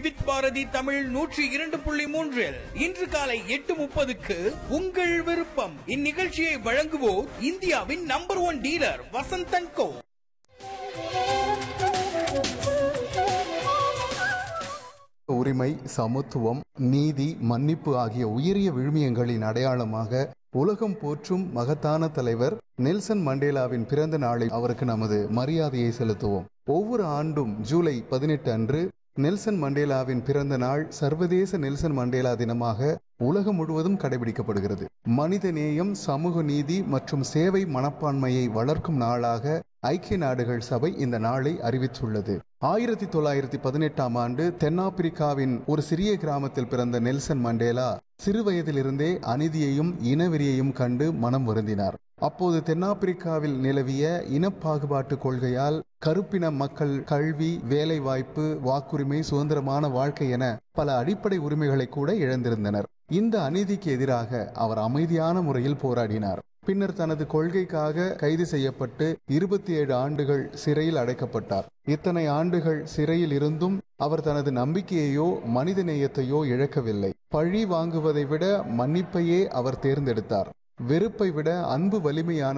விவித் பாரதி தமிழ் நூற்றி இரண்டு புள்ளி மூன்றில் இன்று காலை எட்டு முப்பதுக்கு உங்கள் விருப்பம் இந்நிகழ்ச்சியை வழங்குவோர் இந்தியாவின் number one dealer Vasanthan Co உரிமை சமத்துவம் நீதி மன்னிப்பு ஆகிய உயரிய விழுமியங்களின் அடையாளமாக உலகம் போற்றும் மகத்தான தலைவர் நெல்சன் மண்டேலாவின் பிறந்த நாளில் அவருக்கு நமது மரியாதையை செலுத்துவோம் ஒவ்வொரு ஆண்டும் ஜூலை பதினெட்டு அன்று நெல்சன் மண்டேலாவின் பிறந்த நாள் சர்வதேச நெல்சன் மண்டேலா தினமாக உலகம் முழுவதும் கடைபிடிக்கப்படுகிறது மனித நேயம் சமூக நீதி மற்றும் சேவை மனப்பான்மையை வளர்க்கும் நாளாக ஐக்கிய நாடுகள் சபை இந்த நாளை அறிவித்துள்ளது ஆயிரத்தி தொள்ளாயிரத்தி பதினெட்டாம் ஆண்டு தென்னாப்பிரிக்காவின் ஒரு சிறிய கிராமத்தில் பிறந்த நெல்சன் மண்டேலா சிறுவயதிலிருந்தே அநீதியையும் இனவெறியையும் கண்டு மனம் வருந்தினார் அப்போது தென்னாப்பிரிக்காவில் நிலவிய இனப்பாகுபாட்டு கொள்கையால் கருப்பின மக்கள் கல்வி வேலைவாய்ப்பு வாக்குரிமை சுதந்திரமான வாழ்க்கை என பல அடிப்படை உரிமைகளை கூட இழந்திருந்தனர் இந்த அநீதிக்கு எதிராக அவர் அமைதியான முறையில் போராடினார் பின்னர் தனது கொள்கைக்காக கைது செய்யப்பட்டு இருபத்தி ஏழு ஆண்டுகள் சிறையில் அடைக்கப்பட்டார் இத்தனை ஆண்டுகள் சிறையில் இருந்தும் அவர் தனது நம்பிக்கையையோ மனித நேயத்தையோ இழக்கவில்லை பழி வாங்குவதை விட மன்னிப்பையே அவர் தேர்ந்தெடுத்தார் வெறுப்பை விட அன்பு வலிமையான